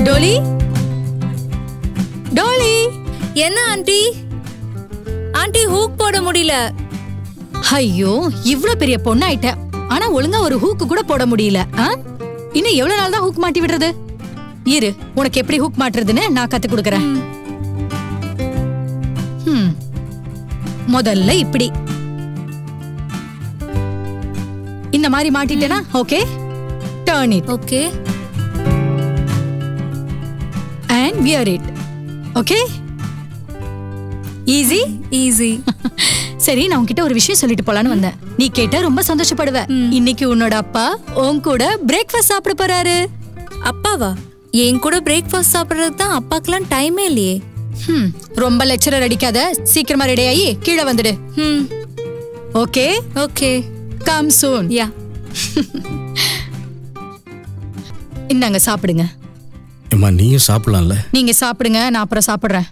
டோலி டோலி என்ன aunty aunty hook போட முடியல ஐயோ இவ்ளோ பெரிய பொண்ணு ஆயிட்ட ஆனா ஒழுங்கா ஒரு ஹூக்கு கூட போட முடியல ஆ? இன்னும் எவ்வளவு நாள் தான் ஹூக் மாட்டி விடுறது இரு உனக்கு எப்படி ஹூக் மாட்டுறதுன்னு நான் கத்து கொடுக்கறேன் ம். முதல்ல இப்படி இந்த மாதிரி மாட்டிட்டேனா okay turn it okay and wear it okay easy easy சரி நான் உன்கிட்ட ஒரு விஷயம் சொல்லிட்டு போலான்னு வந்தேன் நீ கேட்ட ரொம்ப சந்தோஷப்படுவ இன்னைக்கு உன்னோட அப்பா உன் கூட பிரேக்ஃபாஸ்ட் சாப்பிட போறாரு அப்பாவா என் கூட பிரேக்ஃபாஸ்ட் சாப்பிடுறதுக்கு தான் அப்பாக்கெல்லாம் டைமே இல்லையே ஹம், ரொம்ப லெக்சரர் அடிக்காத சீக்கிரமா ரெடி ஆகி கீழே வந்துடு ம் okay okay come soon yeah இந்தாங்க சாப்பிடுங்க ஏம்மா நீயும் சாப்பிடலாம்ல நீங்க சாப்பிடுங்க நான் அப்புறம் சாப்பிடுறேன்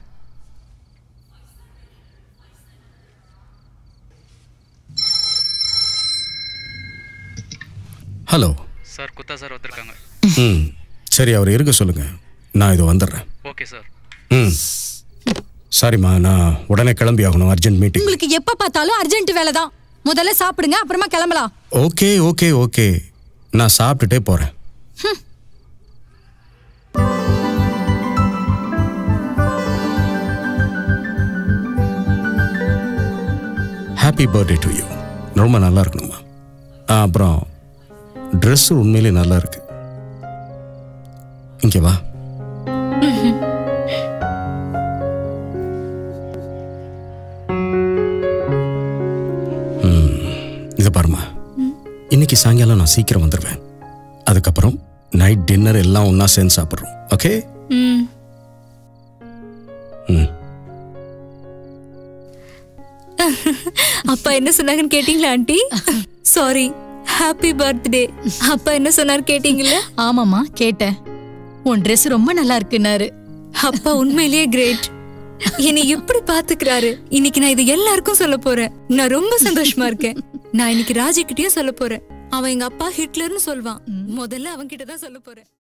ஹலோ சார் குத்தா சார் வந்திருக்காங்க ம் சரி அவர் இருக்க சொல்லுங்க நான் இது வந்துடுறேன் ஓகே சார் ம் சாரிம்மா நான் உடனே கிளம்பி ஆகணும் அர்ஜென்ட் மீட்டிங் உங்களுக்கு எப்ப பார்த்தாலும் அர்ஜென்ட் வேலை தான் முதல்ல சாப்பிடுங்க அப்புறமா கிளம்பலாம் ஓகே ஓகே ஓகே நான் சாப்பிட்டுட்டே போகிறேன் ஹாப்பி பர்த்டே டு யூ ரொம்ப நல்லா இருக்கணுமா ஆ, அப்புறம் ட்ரெஸ் உண்மையிலே நல்லா இருக்கு இங்கே வா ம், இதை பாருமா இன்னைக்கு சாயங்காலம் நான் சீக்கிரம் வந்துடுவேன் அதுக்கப்புறம் நைட் டின்னர் எல்லாம் ஒன்றா சேர்ந்து சாப்பிட்றோம் ஓகே ம் ம் அப்பா என்ன சொன்னாங்கன்னு கேட்டீங்களா ஆண்டி சாரி ஹாப்பி பர்த்டே அப்பா என்ன சொன்னார் கேட்டீங்கல்ல ஆமாமா கேட்டேன் உன் Dress ரொம்ப நல்லா இருக்குன்னாரு அப்பா உண்மையிலேயே கிரேட் என்னை எப்படி பாத்துக்கிறாரு இன்னைக்கு நான் இது எல்லாருக்கும் சொல்ல போறேன் நான் ரொம்ப சந்தோஷமா இருக்கேன் நான் இன்னைக்கு ராஜி கிட்டயும் சொல்ல போறேன் அவன் எங்க அப்பா ஹிட்லர்னு சொல்வான் முதல்ல அவன் கிட்ட தான் சொல்ல போறேன்